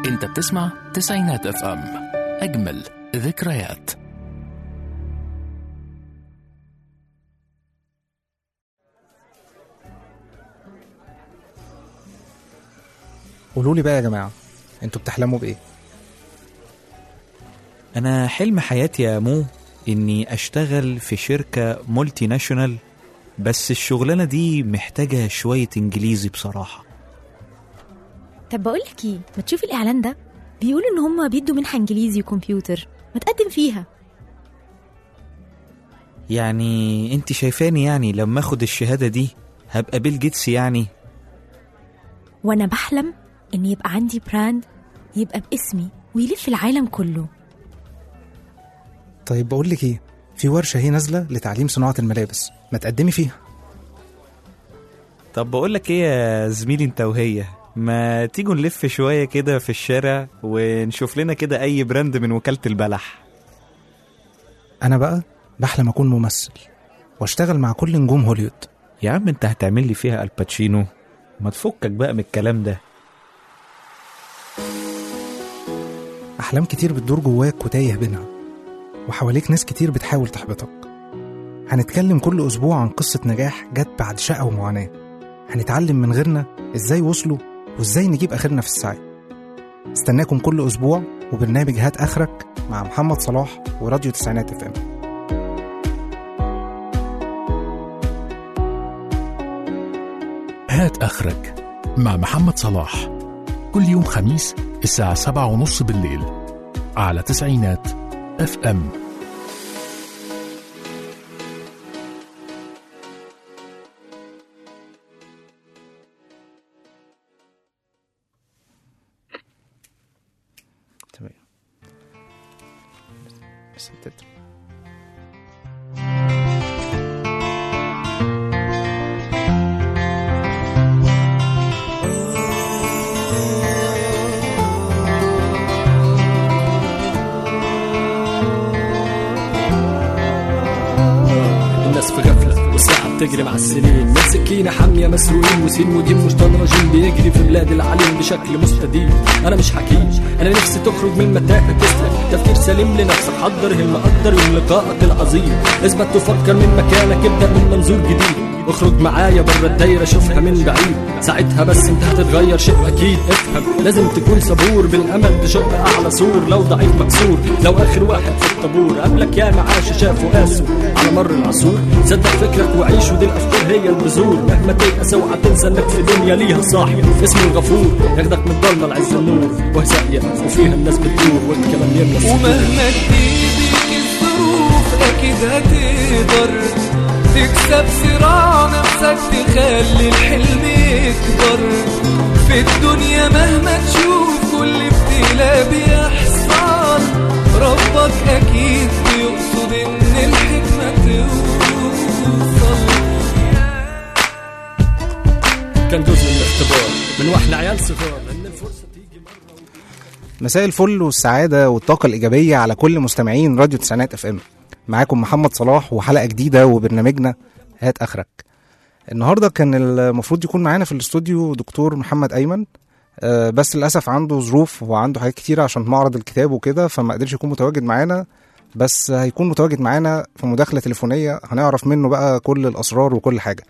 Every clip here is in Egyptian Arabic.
انت بتسمع تسعينات اف ام اجمل ذكريات قولوا لي بقى يا جماعه انتوا بتحلموا بايه أنا حلم حياتي يا مو إني أشتغل في شركة مولتي ناشونال بس الشغلانة دي محتاجة شوية إنجليزي بصراحة طب بقول لك ايه ما تشوفي الاعلان ده بيقولوا ان هم بيدوا منحه انجليزي وكمبيوتر ما تقدم فيها يعني أنت شايفاني يعني لما أخد الشهادة دي هبقى بيل جيتس يعني وانا بحلم ان يبقى عندي براند يبقى باسمي ويلف العالم كله طيب بقول لك ايه في ورشه هي نازله لتعليم صناعه الملابس ما تقدمي فيها طب بقول لك إيه يا زميلي أنت وهي ما تيجوا نلف شوية كده في الشارع ونشوف لنا كده أي براند من وكالة البلح انا بقى بحلم اكون ممثل واشتغل مع كل نجوم هوليوود يا عم أنت هتعمل لي فيها الباتشينو ما تفكك بقى من الكلام ده احلام كتير بتدور جواك وتايه بينها وحواليك ناس كتير بتحاول تحبطك هنتكلم كل اسبوع عن قصه نجاح جت بعد شقه ومعاناه هنتعلم من غيرنا ازاي وصلوا وازاي نجيب اخرنا في السعي استناكم كل اسبوع وبرنامج هات اخرك مع محمد صلاح وراديو تسعينات اف ام هات اخرك مع محمد صلاح كل يوم خميس الساعة سبعة ونص بالليل على تسعينات اف ام تمام بس انت- الناس في غفلة والساعة بتجري مع السنين من سكينة حامية مسروقين وسين ودين مشتدرجين بيجري في بلاد العليم بشكل مستديم أنا مش حكيم أنا نفسي تخرج من المتاهة تسلك تفكير سليم لنفسك حضر المقدر يوم لقائك العظيم اثبت تفكر من مكانك ابدأ من منظور جديد اخرج معايا بره الدايرة شوفها من بعيد ساعتها بس انت هتتغير شيء اكيد افهم لازم تكون صبور بالامل تشق اعلى سور لو ضعيف مكسور لو اخر واحد في الطابور قبلك يا معاش شافوا قاسوا على مر العصور صدق فكرك وعيش ودي الافكار هي البذور مهما تيأس اوعى تنسى انك في دنيا ليها صاحب اسمه الغفور ياخدك من ضلمه لعز النور وهزاقية وفيها الناس بتدور والكلام يملى الصدور. ومهما تجيبك الظروف اكيد هتقدر تكسب صراع نفسك تخلي الحلم يكبر في الدنيا مهما تشوف كل ابتلاء بيحصل ربك اكيد بيقصد ان الحكمة توصل كان جزء من الاختبار من واحنا عيال صغار ان الفرصه تيجي مره مساء الفل والسعادة والطاقة الإيجابية على كل مستمعين راديو تسعينات اف ام معاكم محمد صلاح وحلقة جديدة وبرنامجنا هات آخرك النهاردة كان المفروض يكون معانا في الاستوديو دكتور محمد أيمن آه، بس للأسف عنده ظروف وعنده حاجات كتيرة عشان معرض الكتاب وكده فما قدرش يكون متواجد معانا بس هيكون متواجد معانا في مداخلة تليفونية هنعرف منه بقى كل الأسرار وكل حاجة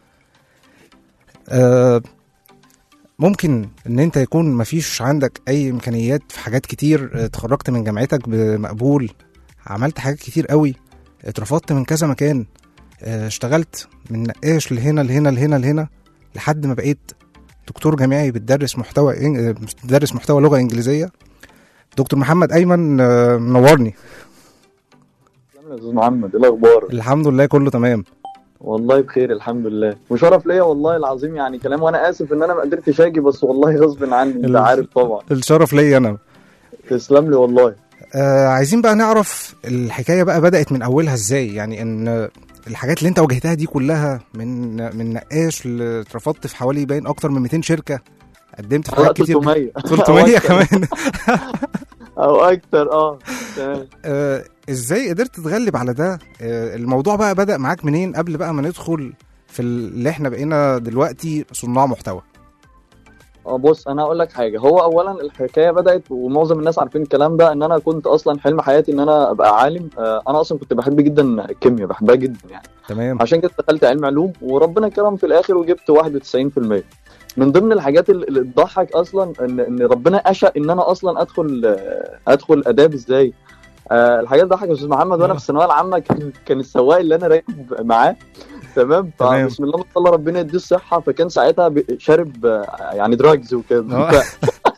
آه، ممكن ان انت يكون مفيش عندك اي امكانيات في حاجات كتير اه، اتخرجت من جامعتك بمقبول عملت حاجات كتير قوي اترفضت من كذا مكان اه، اشتغلت من نقاش لهنا لهنا لهنا لهنا لحد ما بقيت دكتور جامعي بتدرس محتوى إن- اه، بتدرس محتوى لغه انجليزيه دكتور محمد ايمن اه، منورني يا استاذ محمد ايه الاخبار الحمد لله كله تمام والله بخير الحمد لله وشرف ليا والله العظيم يعني كلام وانا اسف ان انا ما قدرتش اجي بس والله غصب عني انت ال- عارف طبعا الشرف ليا انا تسلم لي والله آه عايزين بقى نعرف الحكايه بقى بدات من اولها ازاي يعني ان الحاجات اللي انت واجهتها دي كلها من من نقاش ل- اترفضت في حوالي باين اكتر من 200 شركه قدمت في لا حاجات كتير 300 300 كمان او اكتر اه تمام آه ازاي قدرت تتغلب على ده آه الموضوع بقى بدا معاك منين قبل بقى ما ندخل في اللي احنا بقينا دلوقتي صناع محتوى اه بص انا هقول لك حاجه هو اولا الحكايه بدات ومعظم الناس عارفين الكلام ده ان انا كنت اصلا حلم حياتي ان انا ابقى عالم آه، انا اصلا كنت بحب جدا الكيمياء بحبها جدا يعني تمام عشان كده دخلت علم علوم وربنا كرم في الاخر وجبت 91% من ضمن الحاجات اللي اللي تضحك اصلا ان ان ربنا اشاء ان انا اصلا ادخل آه، ادخل اداب ازاي آه الحاجات تضحك يا استاذ محمد وانا في الثانويه العامه كان كان السواق اللي انا راكب معاه تمام تمام. فبسم الله ما شاء الله ربنا يديه الصحه فكان ساعتها بي- شارب آه، يعني دراجز وكده آه. ف-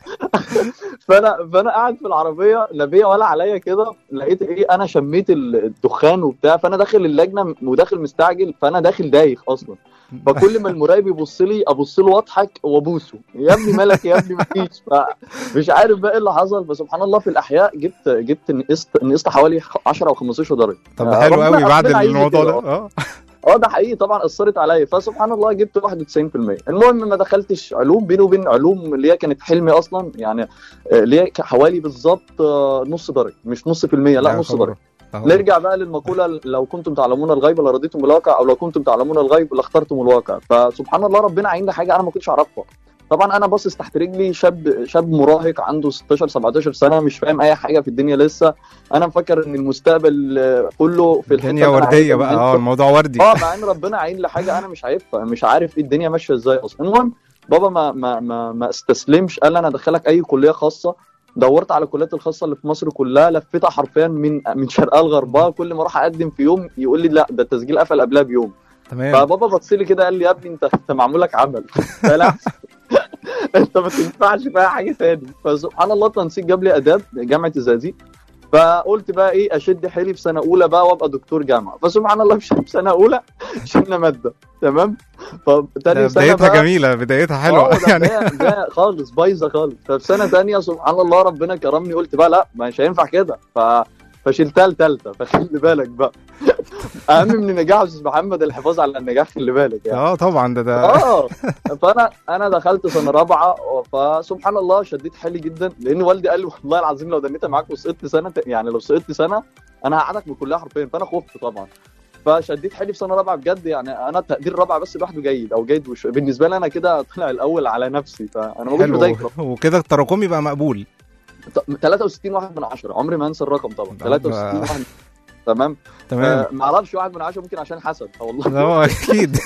فانا فانا قاعد في العربيه لا بيا ولا عليا كده لقيت ايه انا شميت ال- الدخان وبتاع فانا داخل اللجنه وداخل مستعجل فانا داخل دايخ اصلا فكل ما المراقب يبص لي ابص له واضحك وابوسه يا ابني مالك يا ابني مفيش مش عارف بقى ايه اللي حصل فسبحان الله في الاحياء جبت جبت نقصت نقصت حوالي 10 او 15 درجه طب آه، ده حلو ربنا- قوي بعد ربنا عايز لي الموضوع كده. ده اه اه ده حقيقي طبعا اثرت عليا فسبحان الله جبت 91% المهم ما دخلتش علوم بيني وبين علوم اللي هي كانت حلمي اصلا يعني آه، اللي هي حوالي بالظبط آه، نص درجه مش نص في المية لا يا نص خبر. درجه أهو. نرجع بقى للمقوله لو كنتم تعلمون الغيب لرضيتم بالواقع او لو كنتم تعلمون الغيب لاخترتم الواقع فسبحان الله ربنا عين لي حاجه انا ما كنتش اعرفها طبعا انا باصص تحت رجلي شاب شاب مراهق عنده 16 17 سنه مش فاهم اي حاجه في الدنيا لسه انا مفكر ان المستقبل آه، كله في الحته الدنيا اللي أنا ورديه عايزها بقى من اه أنت. الموضوع وردي اه مع ان ربنا عين لحاجه انا مش عارفها مش عارف ايه الدنيا ماشيه ازاي اصلا المهم بابا ما ما ما, ما استسلمش قال لي انا ادخلك اي كليه خاصه دورت على الكليات الخاصه اللي في مصر كلها لفيتها حرفيا من من شرقها لغربها كل ما اروح اقدم في يوم يقول لي لا ده التسجيل قفل قبلها بيوم تمام فبابا بص لي كده قال لي يا ابني انت انت معمول لك عمل فلا انت ما تنفعش في اي حاجه تاني فسبحان الله التنسيق جاب لي اداب جامعه الزقازيق فقلت بقى ايه اشد حيلي في سنه اولى بقى وابقى دكتور جامعه فسبحان الله في سنه اولى شلنا ماده تمام ده فتاني سنه بدايتها بقى جميله بدايتها آه، حلوه ده يعني بداية- بداية خالص بايظه خالص ففي سنه ثانيه سبحان الله ربنا كرمني قلت بقى لا مش هينفع كده ف فشلتها لثالثه فخلي بالك بقى اهم من النجاح يا استاذ محمد الحفاظ على النجاح خلي بالك يعني اه طبعا ده ده اه فانا انا دخلت سنه رابعه فسبحان الله شديت حيلي جدا لان والدي قال لي والله العظيم لو دنيتها معاك وسقطت سنه يعني لو سقطت سنه انا هقعدك من الكليه حرفيا فانا خفت طبعا فشديت حيلي في سنه رابعه بجد يعني انا تقدير رابعه بس لوحده جيد او جيد وش بالنسبه لي انا كده طلع الاول على نفسي فانا ما كنتش حلو بذاكر وكده التراكمي بقى مقبول 63 واحد من عشرة عمري ما انسى الرقم طبعا ده- 63 واحد تمام تمام آه ما اعرفش واحد من عشرة ممكن عشان حسد آه والله هو اكيد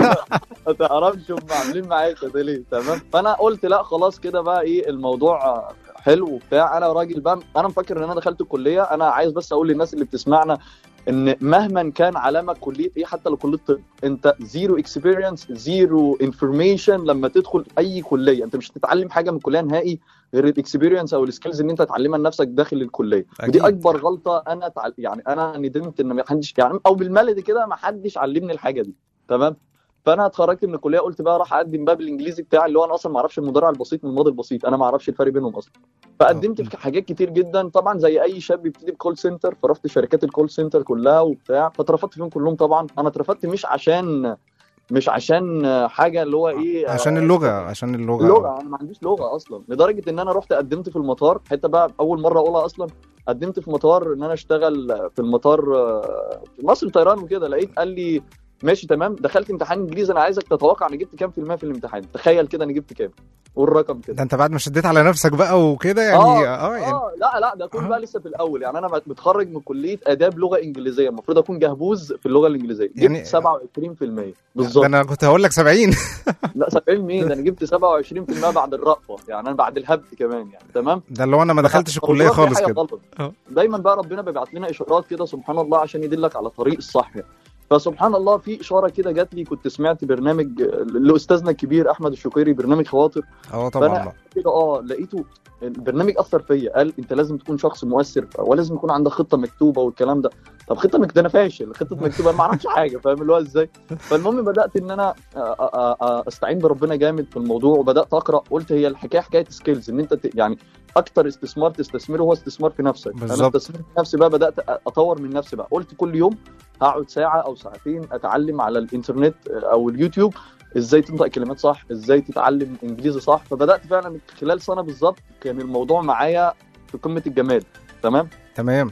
ما تعرفش هم عاملين معايا كده ليه تمام فانا قلت لا خلاص كده بقى ايه الموضوع آه، حلو وبتاع انا راجل بقى انا مفكر ان انا دخلت الكليه انا عايز بس اقول للناس اللي بتسمعنا ان مهما كان علامك كليه ايه حتى لو كليه طب انت زيرو اكسبيرينس زيرو انفورميشن لما تدخل اي كليه انت مش هتتعلم حاجه من الكليه نهائي غير الاكسبيرينس او السكيلز اللي انت تتعلمها لنفسك داخل الكليه أكيد. ودي اكبر غلطه انا تعل... يعني انا ندمت ان ما حدش يعني او بالملدي كده ما حدش علمني الحاجه دي تمام فانا اتخرجت من الكليه قلت بقى راح اقدم بقى بالانجليزي بتاعي اللي هو انا اصلا ما اعرفش المضارع البسيط من الماضي البسيط انا ما اعرفش الفرق بينهم اصلا فقدمت في حاجات كتير جدا طبعا زي اي شاب بيبتدي بكول سنتر فرحت شركات الكول سنتر كلها وبتاع فاترفضت فيهم كلهم طبعا انا اترفضت مش عشان مش عشان حاجه اللي هو ايه عشان آه، اللغه عشان اللغه لغه انا ما عنديش لغه اصلا لدرجه ان انا رحت قدمت في المطار حتى بقى اول مره اقولها اصلا قدمت في مطار ان انا اشتغل في المطار آه، في مصر طيران وكده لقيت قال لي ماشي تمام دخلت امتحان انجليزي انا عايزك تتوقع انا جبت كام في المية في الامتحان تخيل كده انا جبت كام والرقم ده كده انت بعد ما شديت على نفسك بقى وكده يعني اه اه يعني اه لا لا ده كله آه. بقى لسه في الاول يعني انا متخرج من كليه اداب لغه انجليزيه المفروض اكون جهبوز في اللغه الانجليزيه يعني- جبت 27% ده بالظبط انا كنت هقول لك 70 لا 70 مين ده انا جبت 27% بعد الرأفه يعني انا بعد الهبد كمان يعني تمام ده اللي هو انا ما دخلتش طب الكليه والله في خالص حاجة كده غلط. اه. دايما بقى ربنا بيبعت لنا اشارات كده سبحان الله عشان يدلك على طريق الصح يعني. فسبحان الله في اشاره كده جات لي كنت سمعت برنامج لاستاذنا الكبير احمد الشقيري برنامج خواطر اه طبعا فأنا كده اه لقيته البرنامج اثر فيا قال انت لازم تكون شخص مؤثر ولازم يكون عندك خطه مكتوبه والكلام ده طب خطه مكتوبه انا فاشل خطه مكتوبه أنا ما اعرفش حاجه فاهم اللي هو ازاي فالمهم بدات ان انا أ- أ- أ- استعين بربنا جامد في الموضوع وبدات اقرا قلت هي الحكايه حكايه سكيلز ان انت ت- يعني اكتر استثمار تستثمره هو استثمار في نفسك انا بالظبط. استثمار في نفسي بقى بدات أ- اطور من نفسي بقى قلت كل يوم هقعد ساعه او ساعتين اتعلم على الانترنت او اليوتيوب ازاي تنطق كلمات صح ازاي تتعلم انجليزي صح فبدات فعلا خلال سنه بالظبط كان الموضوع معايا في قمه الجمال تمام تمام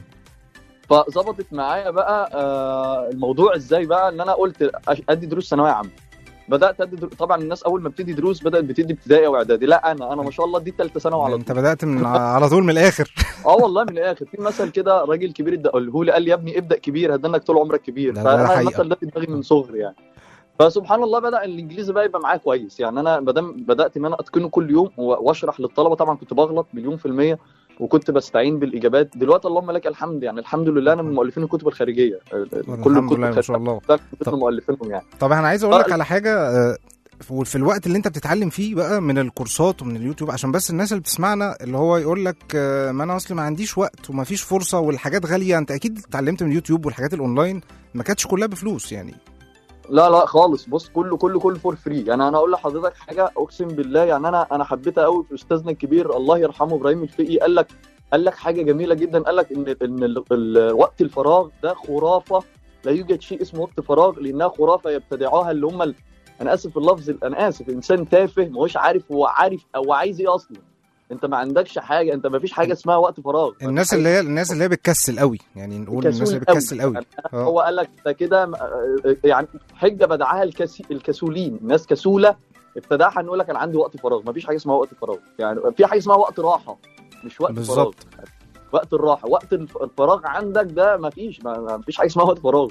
فظبطت معايا بقى آه الموضوع ازاي بقى ان انا قلت أش- ادي دروس ثانويه عامه بدات ادي درو- طبعا الناس اول ما بتدي دروس بدات بتدي ابتدائي واعدادي لا انا انا ما شاء الله دي ثالثه ثانوي على انت طول بدات من على طول من الاخر اه والله من الاخر في مثل كده راجل كبير ادقله لي قال لي يا ابني ابدا كبير هدنك طول عمرك كبير ده- ده فانا حقيقة. المثل ده في دماغي من صغري يعني فسبحان الله بدا الانجليزي بقى يبقى معايا كويس يعني انا بدم بدات ان انا اتقنه كل يوم و- واشرح للطلبه طبعا كنت بغلط مليون في الميه وكنت بستعين بالاجابات دلوقتي اللهم لك الحمد يعني الحمد لله انا من مؤلفين الكتب الخارجيه كل الحمد الكتب لله ما شاء الله ده كنت طب- من مؤلفينهم يعني طب انا عايز اقول لك آه. على حاجه آه، في في الوقت اللي انت بتتعلم فيه بقى من الكورسات ومن اليوتيوب عشان بس الناس اللي بتسمعنا اللي هو يقول لك آه، ما انا اصلي ما عنديش وقت وما فيش فرصه والحاجات غاليه انت اكيد اتعلمت من اليوتيوب والحاجات الاونلاين ما كانتش كلها بفلوس يعني لا لا خالص بص كله كله كله فور فري يعني انا اقول لحضرتك حاجه اقسم بالله يعني انا انا حبيتها قوي في استاذنا الكبير الله يرحمه ابراهيم الفقي قال لك قال لك حاجه جميله جدا قال لك ان ان ال- ال- وقت الفراغ ده خرافه لا يوجد شيء اسمه وقت فراغ لانها خرافه يبتدعوها اللي هم ال... انا اسف في اللفظ انا اسف انسان تافه ما هوش عارف هو عارف او عايز ايه اصلا انت ما عندكش حاجه انت ما فيش حاجه اسمها وقت فراغ الناس اللي هي الناس اللي هي بتكسل قوي يعني نقول الناس اللي كسول بتكسل قوي يعني آه. هو قال لك انت كده م- آه، يعني حجه بدعها الكسي الكسولين الناس كسوله ابتدعها ان يقول لك انا عندي وقت فراغ ما فيش حاجه اسمها وقت فراغ يعني في حاجه اسمها وقت راحه مش وقت فراغ بالظبط وقت الراحه وقت الف- الفراغ عندك ده ما فيش ما ما فيش حاجه اسمها وقت فراغ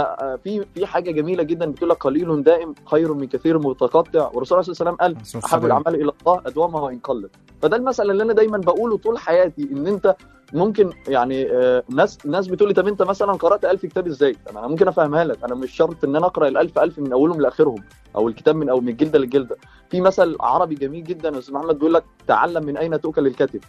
ففي في حاجه جميله جدا بتقول لك قليل دائم خير من كثير متقطع والرسول صلى الله عليه وسلم قال احب الاعمال الى الله ادومها وان قلت فده المثل اللي انا دايما بقوله طول حياتي ان انت ممكن يعني آه، ناس ناس بتقول لي طب انت مثلا قرات ألف كتاب ازاي؟ طب انا ممكن افهمها لك انا مش شرط ان انا اقرا الألف ألف من اولهم لاخرهم او الكتاب من او من الجلده للجلده في مثل عربي جميل جدا يا استاذ محمد بيقول لك تعلم من اين تؤكل الكتف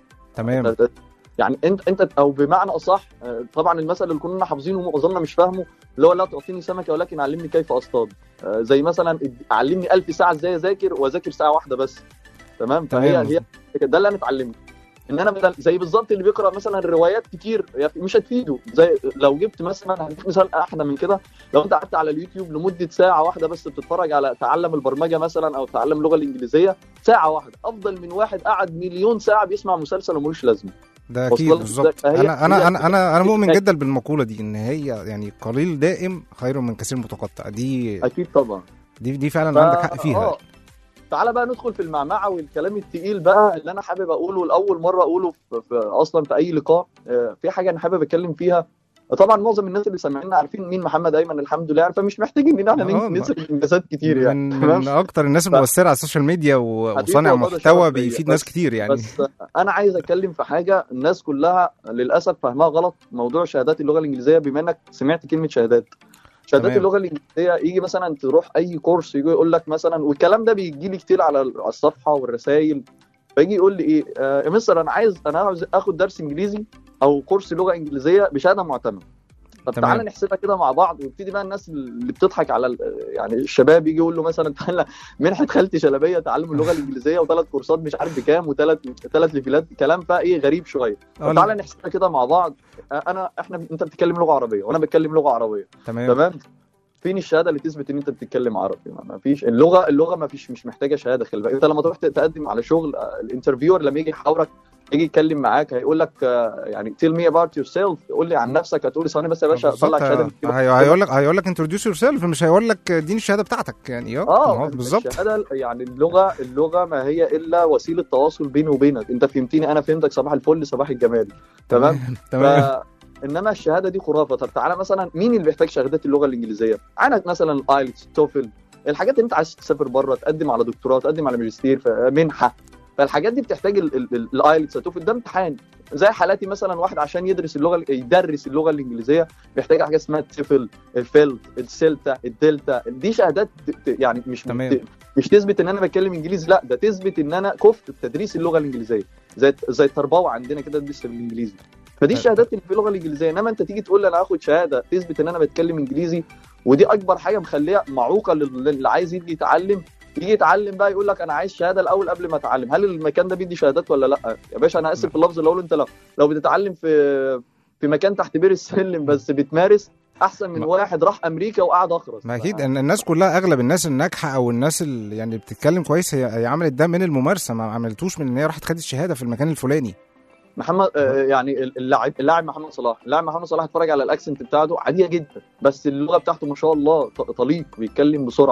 تمام يعني انت انت او بمعنى اصح آه، طبعا المثل اللي كنا حافظينه ومعظمنا مش فاهمه اللي هو لا تعطيني سمكه ولكن علمني كيف اصطاد آه، زي مثلا اد- علمني ألف ساعه ازاي اذاكر واذاكر ساعه واحده بس تمام فهي تمام. هي ده اللي انا اتعلمته ان انا بدل زي بالظبط اللي بيقرا مثلا روايات كتير يعني مش هتفيده زي لو جبت مثلا هديك مثال احلى من كده لو انت قعدت على اليوتيوب لمده ساعه واحده بس بتتفرج على تعلم البرمجه مثلا او تعلم اللغه الانجليزيه ساعه واحده افضل من واحد قعد مليون ساعه بيسمع مسلسل وملوش لازمه ده اكيد وصلت بالظبط فهي- انا انا هي- انا انا انا مؤمن هي- جدا بالمقوله دي ان هي يعني قليل دائم خير من كثير متقطع دي اكيد طبعا دي دي فعلا ف- عندك حق فيها آه. تعالى بقى ندخل في المعمعه والكلام التقيل بقى اللي انا حابب اقوله لاول مره اقوله في, في اصلا في اي لقاء آه، في حاجه انا حابب اتكلم فيها طبعا معظم الناس اللي سامعيننا عارفين مين محمد ايمن الحمد لله يعني فمش محتاجين ان احنا آه، ننسى انجازات كتير يعني من, تمام؟ من اكتر الناس المؤثره على السوشيال ميديا و- حبيبي وصانع والله ده محتوى شرف ليا. بيفيد ناس بس- كتير يعني بس انا عايز اتكلم في حاجه الناس كلها للاسف فاهمها غلط موضوع شهادات اللغه الانجليزيه بما انك سمعت كلمه شهادات شهادات تمام. اللغه الانجليزيه يجي مثلا تروح اي كورس يجي يقول لك مثلا والكلام ده بيجي لي كتير على على الصفحه والرسائل فيجي يقول لي ايه آه يا مستر انا عايز انا عاوز اخد درس انجليزي او كورس لغه انجليزيه بشهاده معتمده طب تمام. تعالى نحسبها كده مع بعض ويبتدي بقى الناس اللي بتضحك على ال- يعني الشباب يجي يقول له مثلا تعالى منحه خالتي شلبيه تعلم اللغه الانجليزيه وثلاث كورسات مش عارف بكام وثلاث ثلاث ليفلات كلام بقى ايه غريب شويه آه، طب تعالى نحسبها كده مع بعض انا احنا انت بتتكلم لغه عربيه وانا بتكلم لغه عربيه تمام تمام فين الشهاده اللي تثبت ان انت بتتكلم عربي ما ما فيش اللغه اللغه ما فيش مش محتاجه شهاده خلي بالك انت لما تروح تقدم على شغل آه، الانترفيور لما يجي يحاورك يجي يتكلم معاك هيقول لك آه، يعني tell me about yourself قول لي عن نفسك هتقول لي ثواني بس يا باشا بالظبط طلع شهاده هي- هيقول لك هيقول لك انتروديوس يور سيلف مش هيقول لك اديني الشهاده بتاعتك يعني اه اه هو بالظبط الشهاده يعني اللغه اللغه ما هي الا وسيله تواصل بيني وبينك انت فهمتني انا فهمتك صباح الفل صباح الجمال تمام تمام ف... انما الشهاده دي خرافه طب تعالى مثلا مين اللي بيحتاج شهادات اللغه الانجليزيه عندك مثلا الايلتس توفل الحاجات اللي انت عايز تسافر بره تقدم على دكتوراه تقدم على ماجستير ف- منحه فالحاجات دي بتحتاج الايلتس توفل ده امتحان زي حالاتي مثلا واحد عشان يدرس اللغه يدرس اللغه الانجليزيه بيحتاج حاجه اسمها التفل الفيلت السلتا الدلتا دي شهادات ت- ت- يعني مش تمام. ت- مش تثبت ان انا بتكلم انجليزي لا ده تثبت ان انا كفء في تدريس اللغه الانجليزيه زي زي التربوه عندنا كده ندرس بالانجليزي فدي الشهادات اللي في اللغه الانجليزيه انما انت تيجي تقول لي انا هاخد شهاده تثبت ان انا بتكلم انجليزي ودي اكبر حاجه مخليها معوقه لل- للي عايز يجي يتعلم يجي يتعلم بقى يقول لك انا عايز شهاده الاول قبل ما اتعلم هل المكان ده بيدي شهادات ولا لا يا باشا انا اسف في اللفظ اللي اقوله انت لو لو بتتعلم في في مكان تحت بير السلم بس بتمارس احسن من ما- واحد راح امريكا وقعد اخرس ما اكيد ان الناس كلها اغلب الناس الناجحه او الناس اللي يعني بتتكلم كويس هي هي عملت ده من الممارسه ما عملتوش من ان هي راحت خدت الشهاده في المكان الفلاني محمد آه، يعني اللاعب اللاعب محمد صلاح اللاعب محمد صلاح اتفرج على الاكسنت بتاعته عاديه جدا بس اللغه بتاعته ما شاء الله ط- طليق بيتكلم بسرعه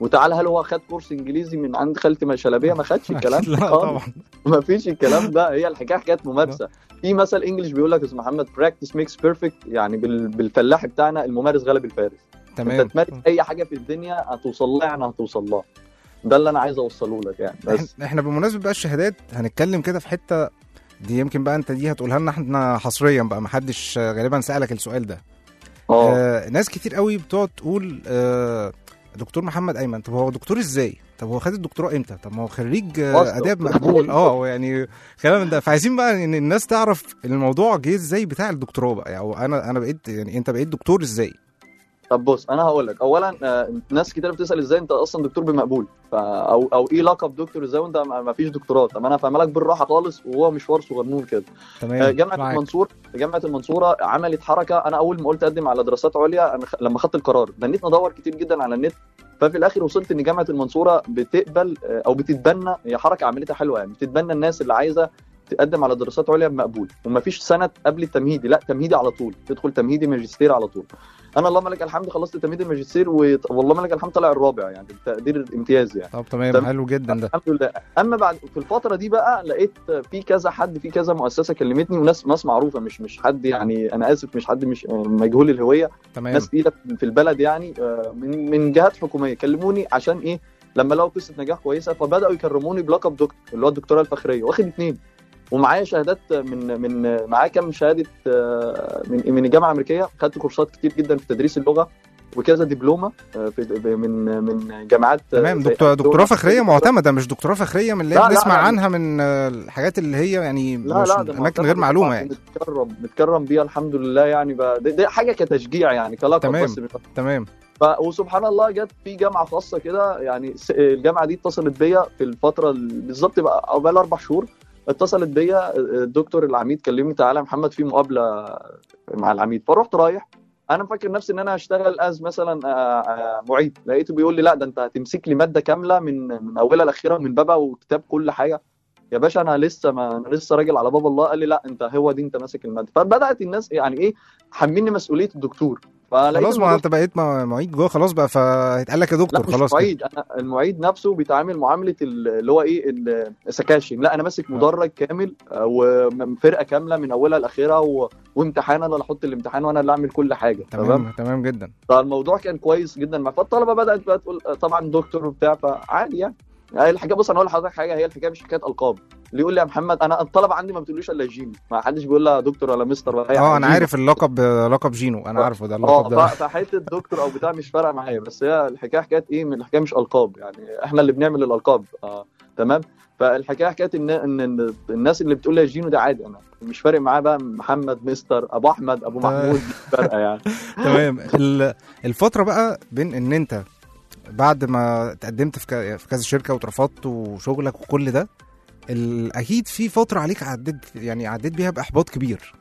وتعالى هل هو خد كورس انجليزي من عند خالتي شلبيه ما خدش الكلام لا خالص. طبعا ما فيش الكلام ده هي الحكايه حكايه ممارسه في مثل انجلش بيقول لك اسمه محمد براكتس ميكس بيرفكت يعني بال- بالفلاح بتاعنا الممارس غلب الفارس تمام انت تمارس اي حاجه في الدنيا هتوصل لها يعني هتوصل لها ده اللي انا عايز اوصله لك يعني بس احنا- احنا بمناسبه بقى الشهادات هنتكلم كده في حته دي يمكن بقى انت دي هتقولها لنا احنا حصريا بقى محدش آه، غالبا سالك السؤال ده اه آه ناس كتير قوي بتقعد تقول آه دكتور محمد ايمن طب هو دكتور ازاي طب هو خد الدكتوراه امتى طب ما هو خريج آه واسطة. اداب مقبول اه هو يعني كلام من ده فعايزين بقى ان الناس تعرف الموضوع جه ازاي بتاع الدكتوراه بقى يعني انا انا بقيت يعني انت بقيت دكتور ازاي طب بص انا هقول لك اولا آه، ناس كتير بتسال ازاي انت اصلا دكتور بمقبول ف- او او ايه لقب دكتور ازاي وانت ما ما فيش دكتوراه طب انا هفهمها لك بالراحه خالص وهو مشوار صغنون كده آه، تمام جامعه معاك. المنصوره جامعه المنصوره عملت حركه انا اول ما قلت اقدم على دراسات عليا أنا خ- لما خدت القرار دنيت ندور كتير جدا على النت ففي الاخر وصلت ان جامعه المنصوره بتقبل آه، او بتتبنى هي حركه عملتها حلوه يعني بتتبنى الناس اللي عايزه تقدم على دراسات عليا بمقبول ومفيش سنه قبل التمهيدي لا تمهيدي على طول تدخل تمهيدي ماجستير على طول انا اللهم لك الحمد خلصت تمهيدي الماجستير والله لك الحمد طلع الرابع يعني تقدير امتياز يعني طب تمام تمام. حلو جدا ده الحمد لله اما بعد في الفتره دي بقى لقيت في كذا حد في كذا مؤسسه كلمتني وناس ناس معروفه مش مش حد يعني انا اسف مش حد مش مجهول الهويه تمام ناس تقيله في البلد يعني آه، من من جهات حكوميه كلموني عشان ايه لما لقوا قصه نجاح كويسه فبداوا يكرموني بلقب دكتور اللي هو الدكتوراه الفخريه واخد اثنين ومعايا شهادات من من معايا كام شهاده آه، من من الجامعه الامريكيه خدت كورسات كتير جدا في تدريس اللغه وكذا دبلومه آه، في من من جامعات آه، تمام زي دكتور دكتوراه أريزونا. فخريه معتمده مش دكتوراه فخريه من اللي لا، هي لا، بنسمع لا. عنها من آه، الحاجات اللي هي يعني لا مش لا ده اماكن معتمد غير معلومه طبعاً، يعني متكرم متكرم بيها الحمد لله يعني بقى دي, دي حاجه كتشجيع يعني كلقب تمام. بس مش تمام ف... وسبحان الله جت في جامعه خاصه كده يعني س- الجامعه دي اتصلت بيا في الفتره ال- بالظبط بقى أو بقى اربع شهور اتصلت بيا الدكتور العميد كلمني تعالى يا محمد في مقابله مع العميد فرحت رايح انا فاكر نفسي ان انا هشتغل از مثلا آه، آه، معيد لقيته بيقول لي لا ده انت هتمسك لي ماده كامله من من اولها لاخرها من بابها وكتاب كل حاجه يا باشا انا لسه ما انا لسه راجل على باب الله قال لي لا انت هو دي انت ماسك الماده فبدات الناس يعني ايه حملني مسؤوليه الدكتور فلقيت خلاص ما الموضوع انت بقيت م- معيد جوه خلاص بقى فهيتقال لك يا لا دكتور مش خلاص كده. معيد انا المعيد نفسه بيتعامل معامله ال- اللي هو ايه ال- السكاشن لا انا ماسك مدرج كامل آه، وفرقه كامله من اولها لاخرها و... وامتحان انا اللي احط الامتحان وانا اللي اعمل كل حاجه تمام تمام تمام جدا فالموضوع كان كويس جدا مع فالطلبه بدات بقى تقول آه، طبعا دكتور وبتاع فعادي يعني يعني الحكايه بص انا اقول لحضرتك حاجه هي الحكايه مش حكايه القاب اللي يقول لي يا محمد انا الطلبه عندي ما بتقوليش الا جيمي ما حدش بيقول لها دكتور ولا مستر ولا اي اه حاجة. انا جيمي. عارف اللقب لقب جينو انا عارفه ده اه اللقب ده ف- فحته دكتور او بتاع مش فارقه معايا بس هي الحكايه حكايه ايه من الحكايه مش القاب يعني احنا اللي بنعمل الالقاب آه تمام فالحكايه حكايه ان ان إن الناس اللي بتقول لي يا جينو ده عادي انا مش فارق معاه بقى محمد مستر ابو احمد ابو تمام. محمود مش فارقه يعني تمام ال- الفتره بقى بين ان انت بعد ما تقدمت في ك- في كذا شركه واترفضت وشغلك وكل ده ال- اكيد في فتره عليك عديت يعني عديت بيها باحباط كبير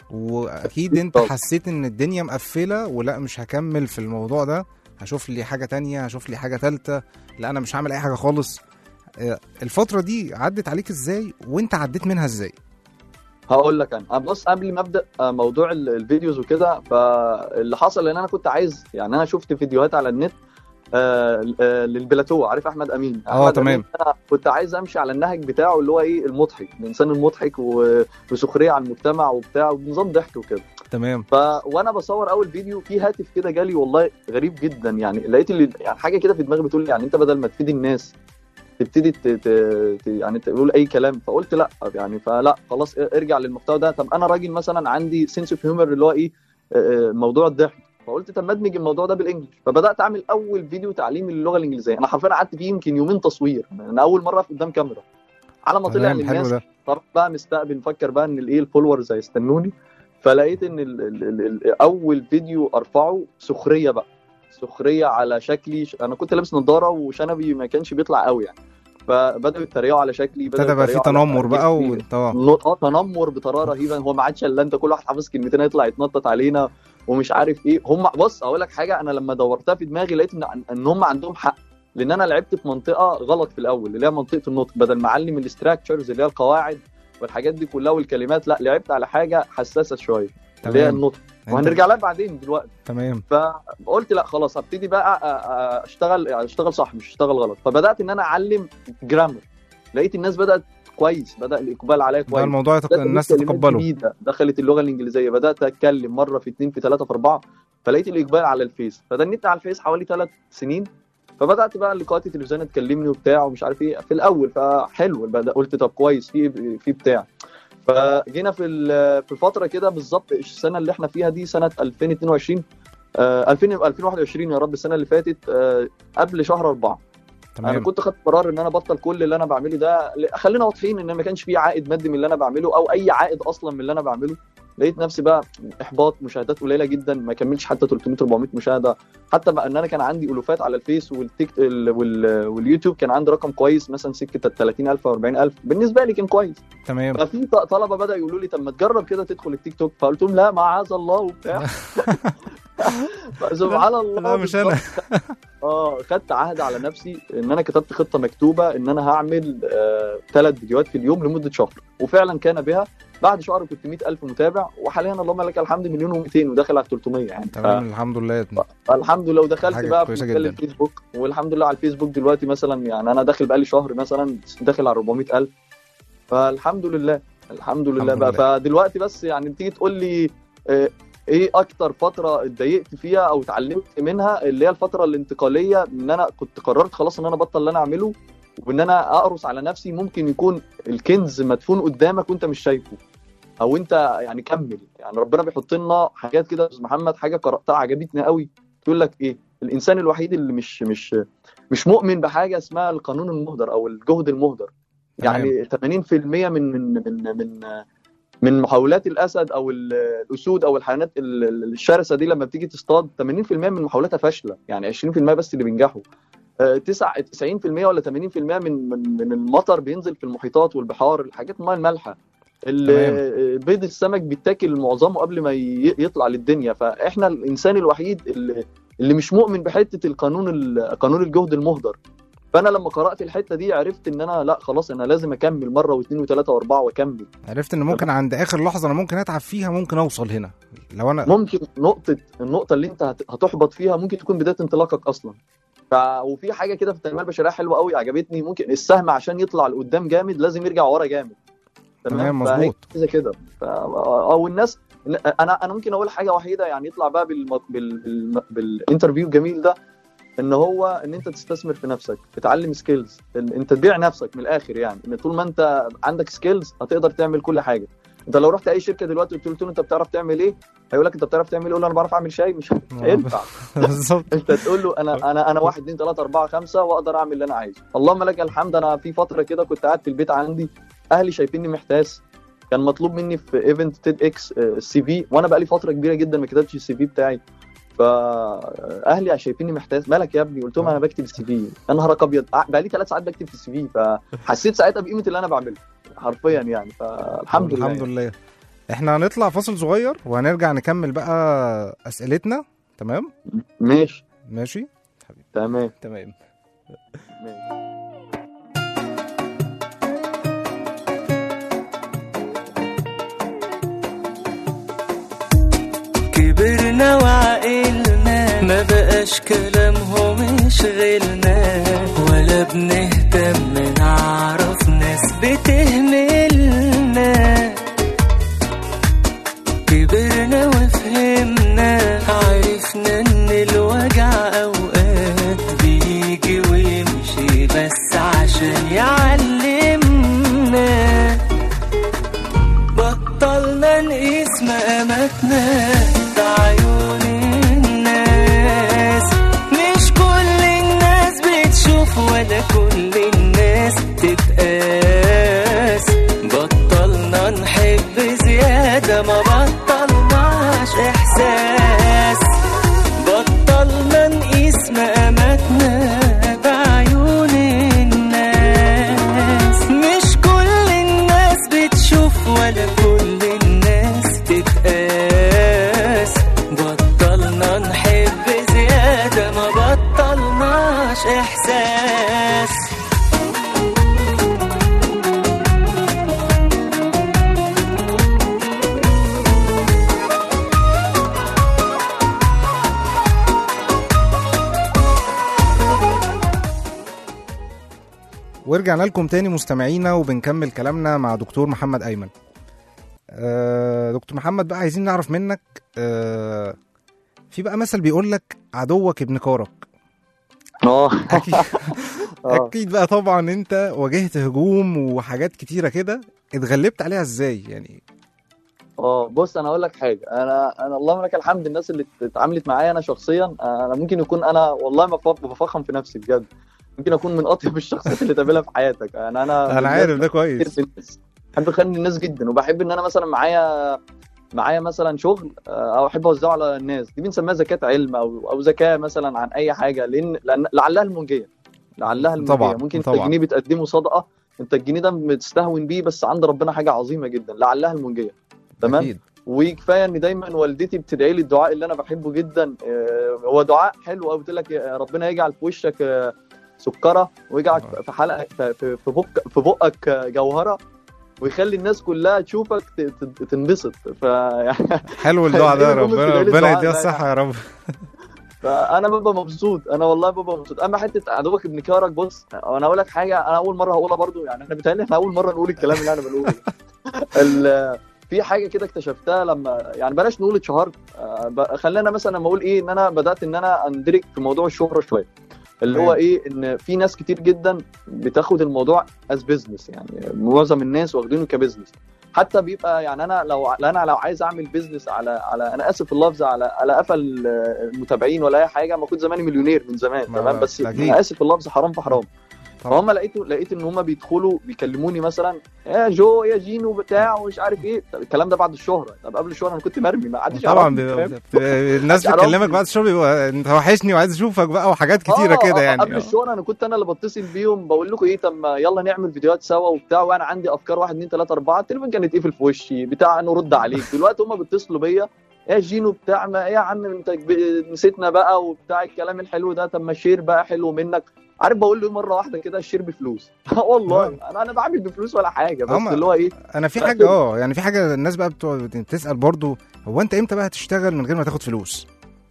واكيد انت طبعا. حسيت ان الدنيا مقفله ولا مش هكمل في الموضوع ده هشوف لي حاجه تانية هشوف لي حاجه تالتة لا انا مش هعمل اي حاجه خالص آه، الفتره دي عدت عليك ازاي وانت عديت منها ازاي هقول لك انا بص قبل ما ابدا آه، موضوع ال- الفيديوز وكده فاللي حصل ان انا كنت عايز يعني انا شفت فيديوهات على النت آه، آه، للبلاتو عارف احمد امين اه، أحمد تمام. أمين انا كنت عايز امشي على النهج بتاعه اللي هو ايه المضحك الانسان المضحك و- وسخريه على المجتمع وبتاع ونظام ضحك وكده تمام ف وانا بصور اول فيديو في هاتف كده جالي والله غريب جدا يعني لقيت اللي يعني حاجه كده في دماغي بتقول لي يعني انت بدل ما تفيد الناس تبتدي ت... ت... ت... يعني تقول اي كلام فقلت لا يعني فلا خلاص ارجع للمحتوى ده طب انا راجل مثلا عندي سنس اوف هيومر اللي هو ايه آه، آه، موضوع الضحك فقلت طب ما ادمج الموضوع ده بالانجلش فبدات اعمل اول فيديو تعليمي للغه الانجليزيه انا حرفيا قعدت فيه يمكن يومين تصوير انا اول مره اقف قدام كاميرا على ما طلع تمام حلو للناس ده طب بقى مستقبل مفكر بقى ان الايه الفولورز هيستنوني فلقيت ان ال ال ال ال اول فيديو ارفعه سخريه بقى سخريه على شكلي ش... انا كنت لابس نظاره وشنبي ما كانش بيطلع قوي يعني فبداوا يتريقوا على شكلي بدأوا ابتدى بقى في يتريقوا على تنمر بقى جسمي. وانت اه نط- اه تنمر بطريقه رهيبه هو ما عادش الا انت كل واحد حافظ كلمتين يطلع يتنطط علينا ومش عارف ايه هم بص اقول لك حاجه انا لما دورتها في دماغي لقيت ان ان هم عندهم حق لان انا لعبت في منطقه غلط في الاول اللي هي منطقه النطق بدل ما اعلم الاستراكشرز اللي هي القواعد والحاجات دي كلها والكلمات لا لعبت على حاجه حساسه شويه اللي هي تمام النطق أنت- وهنرجع لها بعدين دلوقتي تمام فقلت لا خلاص هبتدي بقى أ- أ- اشتغل اشتغل صح مش اشتغل غلط فبدات ان انا اعلم جرامر لقيت الناس بدات كويس بدا الاقبال عليا ده كويس الموضوع يتق... بدأت الناس أجيب كلمات تتقبله جديدة دخلت اللغه الانجليزيه بدات اتكلم مره في اثنين في ثلاثه في اربعه فلقيت الاقبال على الفيس فدنيت على الفيس حوالي ثلاث سنين فبدات بقى لقاءات التلفزيون تكلمني وبتاع ومش عارف ايه في الاول فحلو بدأ قلت طب كويس في في بتاع فجينا في ال- في فتره كده بالظبط السنه اللي احنا فيها دي سنه 2022 آه 2000 2021 يا رب السنه اللي فاتت آه قبل شهر أربعة انا تمام كنت خدت قرار ان انا ابطل كل اللي انا بعمله ده ل- خلينا واضحين ان ما كانش فيه عائد مادي من اللي انا بعمله او اي عائد اصلا من اللي انا بعمله لقيت نفسي بقى احباط مشاهدات قليله جدا ما كملش حتى 300 400 مشاهده حتى بقى ان انا كان عندي الوفات على الفيس والتيك ال- وال... واليوتيوب كان عندي رقم كويس مثلا سكه ال 30000 او 40000 بالنسبه لي كان كويس تمام ففي ط- طلبه بدأوا يقولوا لي طب ما تجرب كده تدخل التيك توك فقلت لهم لا معاذ الله وبتاع سبحان الله لا مش انا اه خدت عهد على نفسي ان انا كتبت خطه مكتوبه ان انا هعمل ثلاث فيديوهات في اليوم لمده شهر وفعلا كان بها بعد شهر كنت 100000 متابع وحاليا اللهم لك الحمد مليون و200 وداخل على 300 يعني تمام الحمد لله الحمد لله ودخلت حاجة بقى في كويسة مجال جدا. الفيسبوك والحمد لله على الفيسبوك دلوقتي مثلا يعني انا داخل بقالي شهر مثلا داخل على 400000 فالحمد لله الحمد لله الحمد بقى لله. فدلوقتي بس يعني تيجي تقول لي آه، ايه اكتر فتره اتضايقت فيها او اتعلمت منها اللي هي الفتره الانتقاليه ان انا كنت قررت خلاص ان انا ابطل اللي انا اعمله وان انا اقرص على نفسي ممكن يكون الكنز مدفون قدامك وانت مش شايفه او انت يعني كمل يعني ربنا بيحط لنا حاجات كده يا أستاذ محمد حاجه قراتها عجبتني قوي تقول لك ايه الانسان الوحيد اللي مش مش مش مؤمن بحاجه اسمها القانون المهدر او الجهد المهدر يعني 80% من من من من من محاولات الاسد او ال- الاسود او الحيوانات ال- ال- الشرسه دي لما بتيجي تصطاد 80% من محاولاتها فاشله يعني 20% بس اللي بينجحوا آه، تسع 90% ولا 80% من من من المطر بينزل في المحيطات والبحار الحاجات الماء المالحه ال- تمام. آه، بيض السمك بيتاكل معظمه قبل ما ي- يطلع للدنيا فاحنا الانسان الوحيد اللي اللي مش مؤمن بحته القانون ال- قانون الجهد المهدر فانا لما قرات الحته دي عرفت ان انا لا خلاص انا لازم اكمل مره واثنين وثلاثه واربعه واكمل عرفت ان ممكن عند اخر لحظه انا ممكن اتعب فيها ممكن اوصل هنا لو انا ممكن نقطه النقطه اللي انت هت- هتحبط فيها ممكن تكون بدايه انطلاقك اصلا ف... وفي حاجه كده في التنميه البشريه حلوه قوي عجبتني ممكن السهم عشان يطلع لقدام جامد لازم يرجع ورا جامد تمام، فهي مظبوط. زي كده ف... او الناس انا انا ممكن اقول حاجه وحيده يعني يطلع بقى بالم... بال... بال... بالانترفيو الجميل ده ان هو ان انت تستثمر في نفسك تتعلم سكيلز انت تبيع نفسك من الاخر يعني ان طول ما انت عندك سكيلز هتقدر تعمل كل حاجه انت لو رحت اي شركه دلوقتي قلت له انت بتعرف تعمل ايه هيقول لك انت بتعرف تعمل ايه يقول له انا بعرف اعمل شاي مش هينفع بالظبط انت تقول له انا انا انا واحد اثنين ثلاثه اربعه خمسه واقدر اعمل اللي انا عايزه اللهم لك الحمد انا في فتره كده كنت قاعد في البيت عندي اهلي شايفيني محتاس كان مطلوب مني في ايفنت تيد اكس السي في وانا بقالي فتره كبيره جدا ما كتبتش السي في بتاعي فاهلي شايفيني محتاس مالك يا ابني قلت لهم انا بكتب السي في يا نهار ابيض بقالي ثلاث ساعات بكتب في السي في فحسيت ساعتها بقيمه اللي انا بعمله حرفيا يعني فالحمد لله الحمد لله احنا هنطلع فاصل صغير وهنرجع نكمل بقى اسئلتنا تمام ماشي ماشي تمام تمام ماشي كبرنا وعقلنا ما بقاش كلامهم يشغلنا ولا بنهتم نعرف ناس بتهملنا كبرنا وفهمنا عرفنا ان الوجع اوقات بيجي ويمشي بس عشان يعلمنا بطلنا نقيس مقاماتنا بعيون الناس مش كل الناس بتشوف ولا كل الناس تتقاس بطلنا نحب زيادة ما بطلناش إحساس بطلنا نقيس مقاماتنا بعيون الناس مش كل الناس بتشوف ولا كل الناس تتقاس بطلنا نحب زيادة ما بطلناش إحساس ورجعنا لكم تاني مستمعينا وبنكمل كلامنا مع دكتور محمد ايمن آه دكتور محمد بقى عايزين نعرف منك آه في بقى مثل بيقول لك عدوك ابن كارك اه اكيد آه. اكيد بقى طبعا انت واجهت هجوم وحاجات كتيره كده اتغلبت عليها ازاي يعني اه بص انا اقول لك حاجه انا انا اللهم لك الحمد الناس اللي اتعاملت معايا انا شخصيا انا ممكن يكون انا والله ما بف- بفخم في نفسي بجد ممكن اكون من اطيب الشخصيات اللي تقابلها في حياتك يعني انا انا عارف ده كويس كتير في الناس بحب اخلي الناس جدا وبحب ان انا مثلا معايا معايا مثلا شغل آه، او احب اوزعه على الناس دي بنسميها زكاه علم او او زكاه مثلا عن اي حاجه لان لأن لعلها المنجيه لعلها المنجيه طبعاً، ممكن انت طبعاً. الجنيه بتقدمه صدقه انت الجنيه ده بتستهون بيه بس عند ربنا حاجه عظيمه جدا لعلها المنجيه تمام اكيد وكفايه ان دايما والدتي بتدعي لي الدعاء اللي انا بحبه جدا آه، هو دعاء حلو قوي بتقول لك يا ربنا يجعل في وشك آه، سكره ويجعل في حلقك في في- في بقك في بقك آه، جوهره ويخلي الناس كلها تشوفك ت- ت- تنبسط فيعني حلو الدعاء ده دايماً ربنا بتلاقي لي ربنا الدعاء يديها ده الصحه يا رب فانا ببقى مبسوط انا والله ببقى مبسوط اما حته عدوك ابن كارك بص انا اقول لك حاجه انا اول مره هقولها برضو يعني احنا بيتهيألي احنا اول مره نقول الكلام اللي انا بنقوله ال- في حاجه كده اكتشفتها لما يعني بلاش نقول اتشهرت آه، ب- خلينا مثلا لما اقول ايه ان انا بدات ان انا اندرج في موضوع الشهره شويه اللي هو تمام. ايه ان في ناس كتير جدا بتاخد الموضوع از بزنس يعني معظم الناس واخدينه كبزنس حتى بيبقى يعني انا لو انا لو عايز اعمل بيزنس على على انا اسف في اللفظ على على قفا المتابعين ولا اي حاجه ما كنت زماني مليونير من زمان ما- تمام بس أكيد. انا اسف في اللفظ حرام في حرام طبعا. فهم لقيت لقيت ان هم بيدخلوا بيكلموني مثلا يا جو يا جينو بتاع ومش عارف ايه طب الكلام ده بعد الشهره طب قبل الشهره انا كنت مرمي ما حدش طبعا يعرفني، بي- فاهم؟ بي- الناس محدش بتكلمك يعرفني. بعد الشغل بيبقى انت وحشني وعايز اشوفك بقى وحاجات كتيره آه، كده آه، يعني قبل آه. الشهر انا كنت انا اللي بتصل بيهم بقول لكم ايه طب ما يلا نعمل فيديوهات سوا وبتاع وانا عندي افكار واحد اتنين تلاته اربعه التليفون كان يتقفل في وشي بتاع نرد عليك دلوقتي هم بيتصلوا بيا يا جينو بتاع ما ايه يا عم انت ب- نسيتنا بقى وبتاع الكلام الحلو ده طب ما الشير بقى حلو منك عارف بقول له إيه مره واحده كده الشير بفلوس والله انا انا بعمل بفلوس ولا حاجه بس هم- اللي هو ايه انا في لا، حاجه كده. اه يعني في حاجه الناس بقى بتوع تسال برضو هو انت امتى بقى هتشتغل من غير ما تاخد فلوس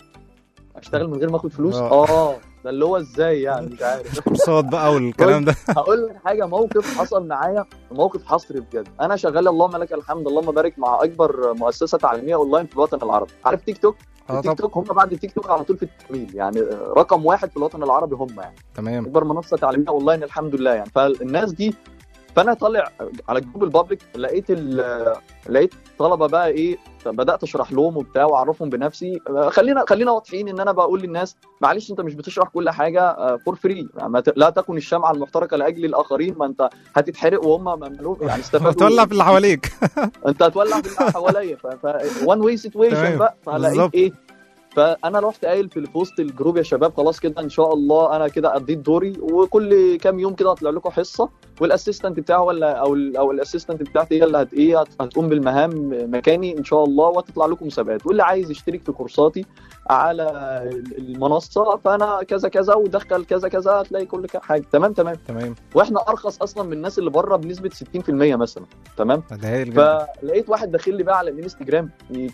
اشتغل من غير ما اخد فلوس آه. اه ده اللي هو ازاي يعني مش عارف كورسات بقى والكلام ده هقول لك حاجه موقف حصل معايا موقف حصري بجد انا شغال اللهم لك الحمد اللهم بارك مع اكبر مؤسسه تعليميه اونلاين في الوطن العربي عارف تيك توك اه التيك طب توك هم بعد التيك توك على طول في التعليم يعني رقم واحد في الوطن العربي هم يعني تمام اكبر منصه تعليميه اونلاين الحمد لله يعني فالناس دي فانا طالع على جروب البابليك لقيت ال- لقيت طلبه بقى ايه بدات اشرح لهم وبتاع واعرفهم بنفسي خلينا خلينا واضحين ان انا بقول للناس معلش انت مش بتشرح كل حاجه فور فري لا تكن الشمعه المحترقه لاجل الاخرين ما انت هتتحرق وهم ما مالهم يعني استفادوا تولع في اللي حواليك انت هتولع في اللي حواليا ف وان واي سيتويشن تمام. بقى فلقيت بالظبط. ايه فانا رحت قايل في في وسط الجروب يا شباب خلاص كده ان شاء الله انا كده قضيت دوري وكل كام يوم كده هطلع لكم حصه والاسيستنت بتاعه ولا او ال او الاسيستنت بتاعتي هي اللي هت ايه هت- هتقوم بالمهام مكاني ان شاء الله وهتطلع لكم مسابقات واللي عايز يشترك في كورساتي على المنصه فانا كذا كذا ودخل كذا كذا هتلاقي كل حاجه تمام تمام تمام واحنا ارخص اصلا من الناس اللي بره بنسبه 60% مثلا تمام ده هايل جدا فلقيت واحد داخل لي بقى على الانستجرام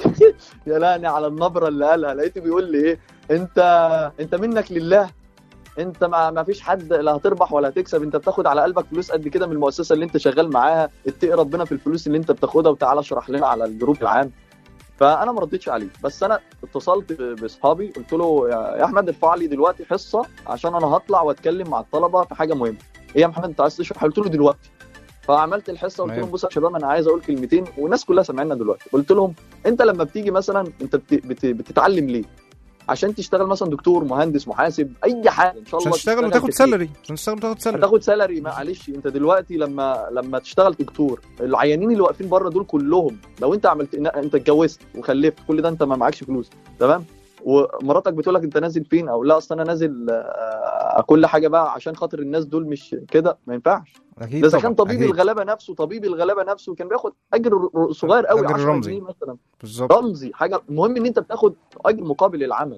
يا لاني على النبره اللي قالها لقيته بيقول لي ايه انت انت منك لله انت ما, ما فيش حد لا هتربح ولا هتكسب انت بتاخد على قلبك فلوس قد كده من المؤسسه اللي انت شغال معاها اتقي ربنا في الفلوس اللي انت بتاخدها وتعالى اشرح لنا على الجروب العام فانا ما ردتش عليه بس انا اتصلت ب- باصحابي قلت له يا يا احمد ارفع لي دلوقتي حصه عشان انا هطلع واتكلم مع الطلبه في حاجه مهمه ايه يا محمد انت عايز تشرح قلت له دلوقتي فعملت الحصه قلت تمام. لهم بصوا يا شباب انا عايز اقول كلمتين والناس كلها سامعيننا دلوقتي قلت لهم انت لما بتيجي مثلا انت بت- بت- بتتعلم ليه عشان تشتغل مثلا دكتور مهندس محاسب اي حاجه ان شاء عشان الله تشتغل وتاخد كتير. سالري عشان تشتغل وتاخد سالري هتاخد سالري معلش انت دلوقتي لما لما تشتغل دكتور العيانين اللي واقفين بره دول كلهم لو انت عملت انت اتجوزت وخلفت كل ده انت ما معكش فلوس تمام ومراتك بتقول لك انت نازل فين او لا اصل انا نازل آه، كل حاجه بقى عشان خاطر الناس دول مش كده ما ينفعش اكيد ده اذا طبعاً، كان طبيب أكيد. الغلابه نفسه طبيب الغلابه نفسه كان بياخد اجر ر- صغير قوي أجر 10 رمزي. جنيه مثلا بالظبط رمزي حاجه المهم ان انت بتاخد اجر مقابل العمل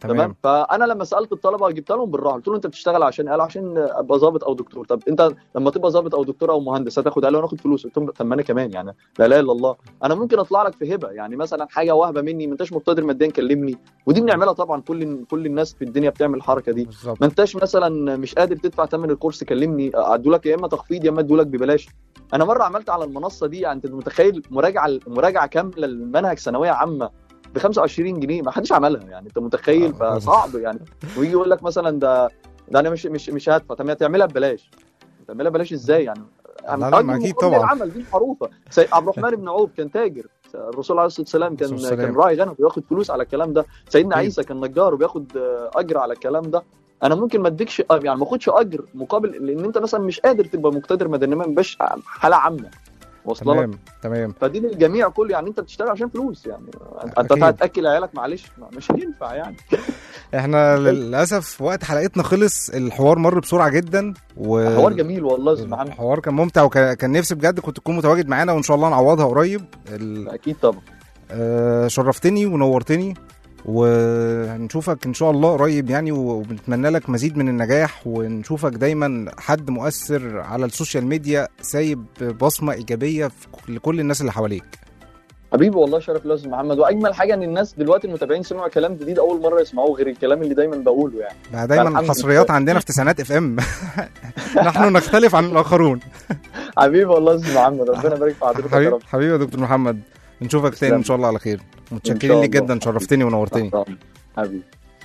تمام. تمام فانا لما سالت الطلبه جبت لهم بالراحه قلت لهم انت بتشتغل عشان قالوا عشان ابقى ظابط او دكتور طب انت لما تبقى ظابط او دكتور او مهندس هتاخد قالوا انا اخد فلوس قلت لهم طب ما انا كمان يعني لا اله الا الله انا ممكن اطلع لك في هبه يعني مثلا حاجه واهبه مني ما انتش مقتدر ماديا كلمني ودي بنعملها طبعا كل كل الناس في الدنيا بتعمل الحركه دي بالظبط ما انتش مثلا مش قادر تدفع ثمن الكورس كلمني ادوا لك يا اما تخفيض يا اما ادوا لك ببلاش انا مره عملت على المنصه دي يعني انت متخيل مراجعه مراجعه كامله للمنهج ثانويه عامه ب 25 جنيه ما حدش عملها يعني انت متخيل آه. فصعب يعني ويجي يقول لك مثلا ده ده انا مش مش مش هدفع طب ما تعملها ببلاش تعملها ببلاش ازاي يعني لا، لا، ما أجل أكيد مقابل طبعا. العمل دي معروفه سي- عبد الرحمن بن عوف كان تاجر الرسول عليه الصلاه والسلام كان الصلاة والسلام. كان راعي غنم وبياخد فلوس على الكلام ده سيدنا أكيد. عيسى كان نجار وبياخد آه، اجر على الكلام ده انا ممكن ما اديكش آه، يعني ما اخدش اجر مقابل لان انت مثلا مش قادر تبقى مقتدر مدنيا ما يبقاش حاله عامه واصله لك تمام تمام فدي للجميع كله يعني انت بتشتغل عشان فلوس يعني انت أكيد. هتاكل عيالك معلش مش هينفع يعني احنا للاسف وقت حلقتنا خلص الحوار مر بسرعه جدا و حوار جميل والله يا استاذ محمد الحوار كان ممتع وكان نفسي بجد كنت تكون متواجد معانا وان شاء الله نعوضها قريب ال... اكيد طبعا آه شرفتني ونورتني وهنشوفك ان شاء الله قريب يعني وبنتمنى لك مزيد من النجاح ونشوفك دايما حد مؤثر على السوشيال ميديا سايب بصمه ايجابيه في لكل الناس اللي حواليك حبيبي والله شرف لله يا استاذ محمد واجمل حاجه ان الناس دلوقتي المتابعين سمعوا كلام جديد اول مره يسمعوه غير الكلام اللي دايما بقوله يعني بقى دايما الحمد الحصريات لله. عندنا في تسعينات اف ام نحن نختلف عن الاخرون حبيبي والله يا استاذ محمد ربنا يبارك في حضرتك يا حبيبي رب حبيبي يا دكتور محمد نشوفك تاني ان شاء الله على خير إن متشكرين شاء ليك الله. جدا شرفتني ونورتني حبيبي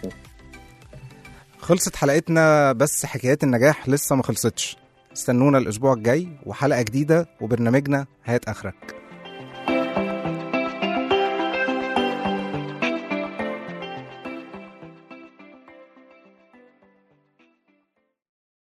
خلصت حلقتنا بس حكايات النجاح لسه ما خلصتش استنونا الاسبوع الجاي وحلقه جديده وبرنامجنا هات اخرك